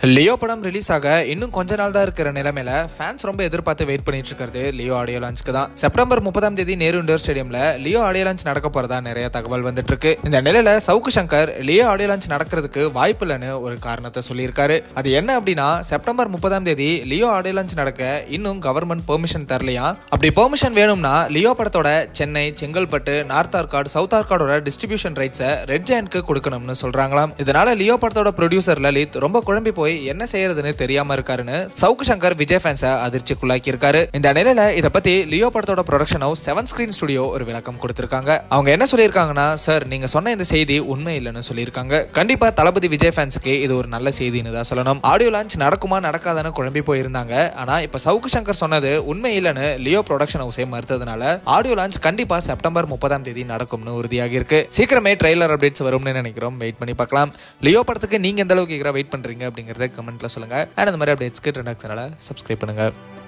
Leo படம் release ஆக இன்னும் கொஞ்ச நாள் தான் இருக்கிற நிலைமையில ஃபேன்ஸ் ரொம்ப எதிர்பார்த்து வெயிட் பண்ணிட்டு இருக்கிறது லியோ ஆடியோ லான்ச்க்கு தான் செப்டம்பர் முப்பதாம் தேதி நேரு இண்டோர் ஸ்டேடியம்ல லியோ ஆடியோ லான்ச் நடக்க போறதா நிறைய தகவல் வந்துட்டு இருக்கு இந்த நிலையில Savukku Shankar Leo audio launch நடக்கிறதுக்கு வாய்ப்பு இல்லைன்னு ஒரு காரணத்தை சொல்லியிருக்காரு அது என்ன அப்படின்னா செப்டம்பர் முப்பதாம் தேதி லியோ ஆடியோ லான்ச் நடக்க இன்னும் கவர்மெண்ட் பெர்மிஷன் தரலையா அப்படி பெர்மிஷன் வேணும்னா லியோ படத்தோட சென்னை செங்கல்பட்டு நார்த் ஆர்காடு சவுத் ஆர்காடோட டிஸ்ட்ரிபியூஷன் ரைட்ஸை ரெட் ஜெயன்ட்க்கு கொடுக்கணும்னு சொல்றாங்களாம் இதனால லியோ படத்தோட ப்ரொடியூசர் லலித் ரொம்ப குழம்பி போய் என்ன செய்யறதுன்னு தெரியாம இருக்காருன்னு சவுக்கு சங்கர் விஜய் ஃபேன்ஸை அதிர்ச்சிக்குள்ளாக்கி இருக்காரு இந்த நிலையில இதை பத்தி லியோ படத்தோட production house seven screen studio ஒரு விளக்கம் கொடுத்திருக்காங்க அவங்க என்ன சொல்லியிருக்காங்கன்னா சார் நீங்க சொன்ன இந்த செய்தி உண்மை இல்லைன்னு சொல்லியிருக்காங்க கண்டிப்பா தளபதி விஜய் ஃபேன்ஸ்க்கு இது ஒரு நல்ல செய்தின்னு தான் சொல்லணும் ஆடியோ லான்ச் நடக்குமா நடக்காதான்னு குழம்பி போயிருந்தாங்க ஆனா இப்ப சவுக்கு சங்கர் சொன்னது உண்மை இல்லைன்னு லியோ ப்ரொடக்ஷன் ஹவுஸே மறுத்ததுனால ஆடியோ லான்ச் கண்டிப்பா செப்டம்பர் முப்பதாம் தேதி நடக்கும்னு உறுதியாகி இருக்கு சீக்கிரமே ட்ரெய்லர் அப்டேட்ஸ் வரும்னு நினைக்கிறோம் வெயிட் பண்ணி பார்க்கலாம் லியோ படத்துக்கு நீங்க எந்த அளவுக்கு வெயிட் பண்றீங்க அப்படிங்கறத கமெண்ட்ல சொல்லுங்க அண்ட் அந்த மாதிரி அப்டேட்ஸ்க்கு ட்ரெண்டாக் சேனலை சப்ஸ்கிரைப் பண்ணுங்க